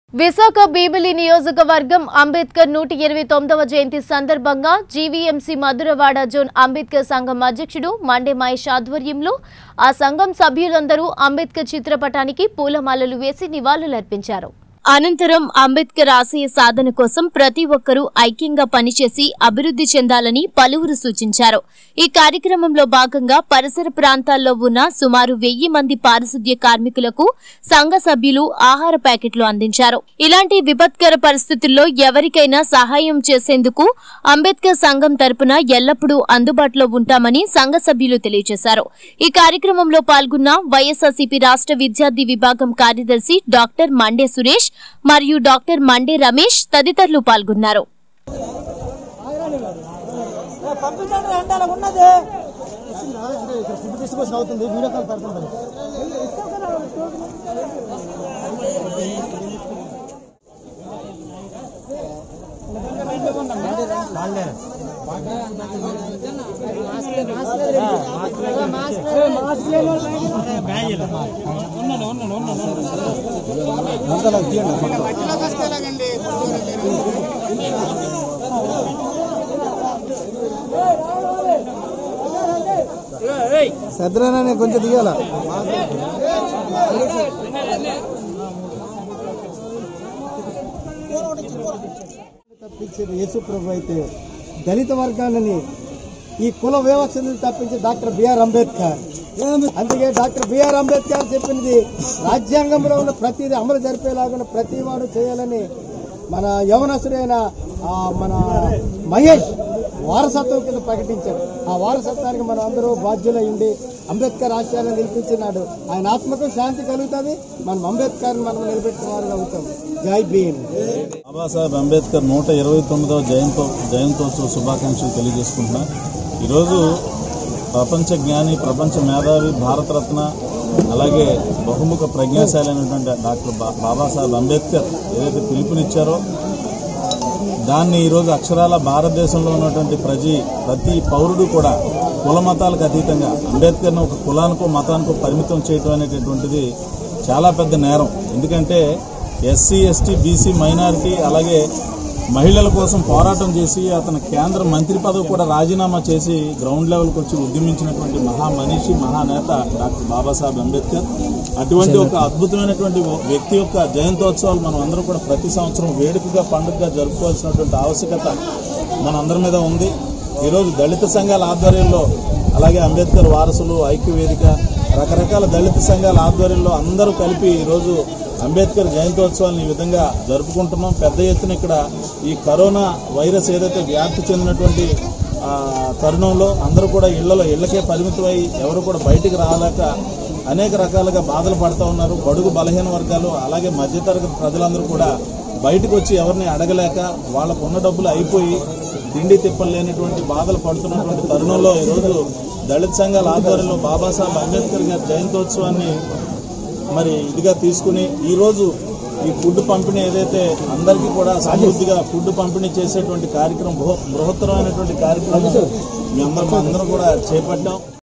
విశాఖ బీబిలి నియోజకవర్గం అంబేద్కర్ నూట ఇరవై తొమ్మిదవ జయంతి సందర్భంగా జీవీఎంసీ మధురవాడ జోన్ అంబేద్కర్ సంఘం అధ్యక్షుడు మండే మహేష్ ఆధ్వర్యంలో ఆ సంఘం సభ్యులందరూ అంబేద్కర్ చిత్రపటానికి పూలమాలలు వేసి నివాళులర్పించారు అనంతరం అంబేద్కర్ ఆశయ సాధన కోసం ప్రతి ఒక్కరూ ఐక్యంగా పనిచేసి అభివృద్ధి చెందాలని పలువురు సూచించారు ఈ కార్యక్రమంలో భాగంగా పరిసర ప్రాంతాల్లో ఉన్న సుమారు వెయ్యి మంది పారిశుద్ధ్య కార్మికులకు సంఘ సభ్యులు ఆహార ప్యాకెట్లు అందించారు ఇలాంటి విపత్కర పరిస్థితుల్లో ఎవరికైనా సహాయం చేసేందుకు అంబేద్కర్ సంఘం తరపున ఎల్లప్పుడూ అందుబాటులో ఉంటామని సంఘ సభ్యులు తెలియజేశారు ఈ కార్యక్రమంలో పాల్గొన్న వైఎస్ఆర్సీపీ రాష్ట్ర విద్యార్థి విభాగం కార్యదర్శి డాక్టర్ మండే సురేష్ మరియు డాక్టర్ మండే రమేష్ తదితరులు పాల్గొన్నారు పంపించండి అంటే అలా ఉన్నది ఫుడ్ డిస్ట్రిబ్యూషన్ అవుతుంది వీడియో కాల్ పెడుతుంది సద్రానే కొంచెం దిగాల తప్పించేది యేసు ప్రభు అయితే దళిత వర్గాలని ఈ కుల వివక్షను తప్పించి డాక్టర్ బిఆర్ అంబేద్కర్ అందుకే డాక్టర్ బిఆర్ అంబేద్కర్ చెప్పింది రాజ్యాంగంలో ఉన్న ప్రతిదీ అమలు జరిపేలాగా ప్రతి వాడు చేయాలని మన యవనసుడైన ఆ మన మహేష్ వారసత్వం కింద ప్రకటించారు ఆ వారసత్వానికి మనం అందరూ బాధ్యులై ఉండి అంబేద్కర్ ఆశయాలను నిలిపించినాడు ఆయన ఆత్మకు శాంతి కలుగుతుంది మనం అంబేద్కర్ మనం నిలబెట్టిన వారు అవుతాం జై భీమ్ బాబాసాహెబ్ అంబేద్కర్ నూట ఇరవై తొమ్మిదవ జయంతో జయంతోత్సవ శుభాకాంక్షలు తెలియజేసుకుంటున్నా ఈరోజు ప్రపంచ జ్ఞాని ప్రపంచ మేధావి భారతరత్న అలాగే బహుముఖ ప్రజ్ఞాశాలి అయినటువంటి డాక్టర్ బా- బాబాసాహెబ్ అంబేద్కర్ ఏదైతే పిలుపునిచ్చారో దాన్ని ఈరోజు అక్షరాల భారతదేశంలో ఉన్నటువంటి ప్రజి ప్రతి పౌరుడు కూడా కుల మతాలకు అతీతంగా అంబేద్కర్ను ఒక కులానికో మతానికో పరిమితం చేయటం అనేటటువంటిది చాలా పెద్ద నేరం ఎందుకంటే ఎస్సీ ఎస్టీ బీసీ మైనారిటీ అలాగే మహిళల కోసం పోరాటం చేసి అతను కేంద్ర మంత్రి పదవి కూడా రాజీనామా చేసి గ్రౌండ్ లెవెల్కి వచ్చి ఉద్యమించినటువంటి మహా మనిషి మహానేత డాక్టర్ బాబాసాహెబ్ అంబేద్కర్ అటువంటి ఒక అద్భుతమైనటువంటి ఓ వ్యక్తి యొక్క జయంతోత్సవాలు మనం అందరం కూడా ప్రతి సంవత్సరం వేడుకగా పండుగగా జరుపుకోవాల్సినటువంటి ఆవశ్యకత మన అందరి మీద ఉంది ఈరోజు దళిత సంఘాల ఆధ్వర్యంలో అలాగే అంబేద్కర్ వారసులు ఐక్య వేదిక రకరకాల దళిత సంఘాల ఆధ్వర్యంలో అందరూ కలిపి ఈరోజు అంబేద్కర్ జయంతోత్సవాలను ఈ విధంగా జరుపుకుంటున్నాం పెద్ద ఎత్తున ఇక్కడ ఈ కరోనా వైరస్ ఏదైతే వ్యాప్తి చెందినటువంటి ఆ, తరుణంలో అందరూ కూడా ఇళ్లలో ఇళ్లకే పరిమితమై ఎవరు కూడా బయటికి రాలేక అనేక రకాలుగా బాధలు పడుతూ ఉన్నారు బడుగు బలహీన వర్గాలు అలాగే మధ్యతరగతి ప్రజలందరూ కూడా బయటకు వచ్చి ఎవరిని అడగలేక వాళ్ళకు ఉన్న డబ్బులు అయిపోయి తిండి తిప్పలు లేనటువంటి బాధలు పడుతున్నటువంటి తరుణంలో ఈరోజు దళిత సంఘాల ఆధ్వర్యంలో బాబాసాహెబ్ అంబేద్కర్ గారి జయంతోత్సవాన్ని మరి ఇదిగా తీసుకుని ఈ రోజు ఈ ఫుడ్ పంపిణీ ఏదైతే అందరికీ కూడా సమృద్ధిగా ఫుడ్ పంపిణీ చేసేటువంటి కార్యక్రమం బృహ- బృహత్తరమైనటువంటి కార్యక్రమం మీ అందరం అందరం కూడా చేపట్టాం